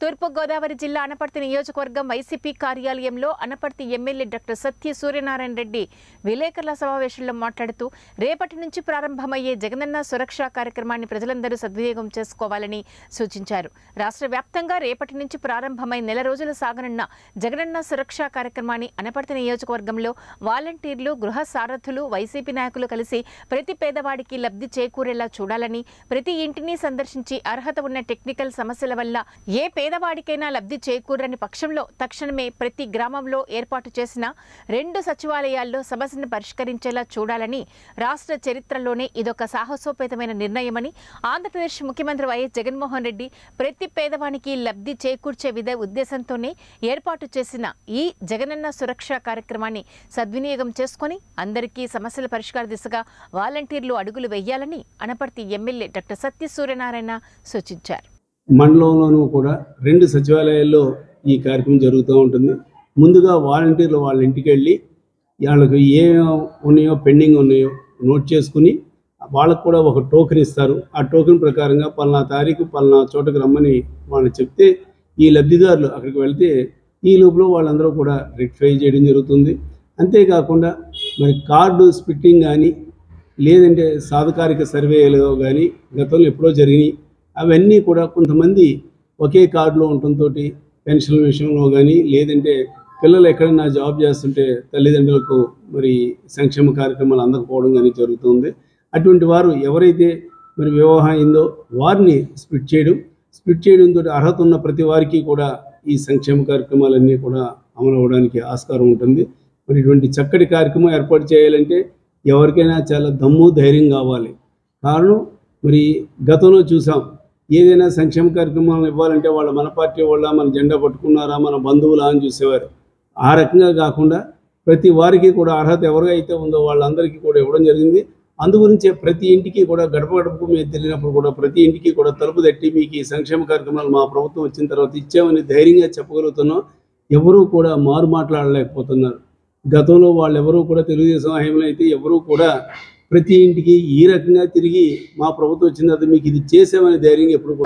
తూర్పుగోదావరి జిల్లా అనపర్తి నియోజకవర్గం వైసీపీ కార్యాలయంలో అనపర్తి ఎమ్మెల్యే డాక్టర్ సత్య సూర్యనారాయణ రెడ్డి విలేకరుల సమావేశంలో మాట్లాడుతూ రేపటి నుంచి ప్రారంభమయ్యే జగనన్న సురక్ష కార్యక్రమాన్ని ప్రజలందరూ సద్వినియోగం చేసుకోవాలని సూచించారు రాష్ట్ర వ్యాప్తంగా రేపటి నుంచి ప్రారంభమై నెల రోజులు సాగనున్న జగనన్న సురక్ష కార్యక్రమాన్ని అనపర్తి నియోజకవర్గంలో వాలంటీర్లు గృహ సారథులు వైసీపీ నాయకులు కలిసి ప్రతి పేదవాడికి లబ్ధి చేకూరేలా చూడాలని ప్రతి ఇంటిని సందర్శించి అర్హత ఉన్న టెక్నికల్ సమస్యల వల్ల ఏ పేదవాడికైనా లబ్ధి చేకూరని పక్షంలో తక్షణమే ప్రతి గ్రామంలో ఏర్పాటు చేసిన రెండు సచివాలయాల్లో సమస్యను పరిష్కరించేలా చూడాలని రాష్ట్ర చరిత్రలోనే ఇదొక సాహసోపేతమైన నిర్ణయమని ఆంధ్రప్రదేశ్ ముఖ్యమంత్రి వైఎస్ జగన్మోహన్ రెడ్డి ప్రతి పేదవానికి లబ్ధి చేకూర్చే విధ ఉద్దేశంతోనే ఏర్పాటు చేసిన ఈ జగనన్న సురక్ష కార్యక్రమాన్ని సద్వినియోగం చేసుకొని అందరికీ సమస్యల పరిష్కార దిశగా వాలంటీర్లు అడుగులు వేయాలని అనపర్తి ఎమ్మెల్యే డాక్టర్ సత్య సూర్యనారాయణ సూచించారు మండలంలోనూ కూడా రెండు సచివాలయాల్లో ఈ కార్యక్రమం జరుగుతూ ఉంటుంది ముందుగా వాలంటీర్లు వాళ్ళ ఇంటికి వెళ్ళి వాళ్ళకి ఏ ఉన్నాయో పెండింగ్ ఉన్నాయో నోట్ చేసుకుని వాళ్ళకు కూడా ఒక టోకెన్ ఇస్తారు ఆ టోకెన్ ప్రకారంగా పలానా తారీఖు పలానా చోటకి రమ్మని వాళ్ళు చెప్తే ఈ లబ్ధిదారులు అక్కడికి వెళ్తే ఈ లోపల వాళ్ళందరూ కూడా రెక్టిఫై చేయడం జరుగుతుంది అంతేకాకుండా మరి కార్డు స్పిట్టింగ్ కానీ లేదంటే సాధకారిక సర్వేలో కానీ గతంలో ఎప్పుడో జరిగినాయి అవన్నీ కూడా కొంతమంది ఒకే కార్డులో ఉండటంతో పెన్షన్ విషయంలో కానీ లేదంటే పిల్లలు ఎక్కడైనా జాబ్ చేస్తుంటే తల్లిదండ్రులకు మరి సంక్షేమ కార్యక్రమాలు అందకపోవడం కానీ జరుగుతుంది అటువంటి వారు ఎవరైతే మరి వివాహం అయిందో వారిని స్ప్లిట్ చేయడం స్ప్లిట్ చేయడంతో అర్హత ఉన్న ప్రతి వారికి కూడా ఈ సంక్షేమ కార్యక్రమాలన్నీ కూడా అమలు అవ్వడానికి ఆస్కారం ఉంటుంది మరి ఇటువంటి చక్కటి కార్యక్రమం ఏర్పాటు చేయాలంటే ఎవరికైనా చాలా దమ్ము ధైర్యం కావాలి కారణం మరి గతంలో చూసాం ఏదైనా సంక్షేమ కార్యక్రమం ఇవ్వాలంటే వాళ్ళ మన పార్టీ వాళ్ళ మన జెండా పట్టుకున్నారా మన బంధువులా అని చూసేవారు ఆ రకంగా కాకుండా ప్రతి వారికి కూడా అర్హత ఎవరికైతే ఉందో వాళ్ళందరికీ కూడా ఇవ్వడం జరిగింది అందుగురించే ప్రతి ఇంటికి కూడా గడప గడపకు మేము తిరిగినప్పుడు కూడా ప్రతి ఇంటికి కూడా తలుపు తట్టి మీకు ఈ సంక్షేమ కార్యక్రమాలు మా ప్రభుత్వం వచ్చిన తర్వాత ఇచ్చామని ధైర్యంగా చెప్పగలుగుతున్నాం ఎవరూ కూడా మారు మాట్లాడలేకపోతున్నారు గతంలో వాళ్ళు ఎవరూ కూడా తెలుగుదేశం హయాంలో అయితే ఎవరూ కూడా ప్రతి ఇంటికి ఈ రకంగా తిరిగి మా ప్రభుత్వం వచ్చిన తర్వాత మీకు ఇది చేసామని ధైర్యంగా ఎప్పుడు కూడా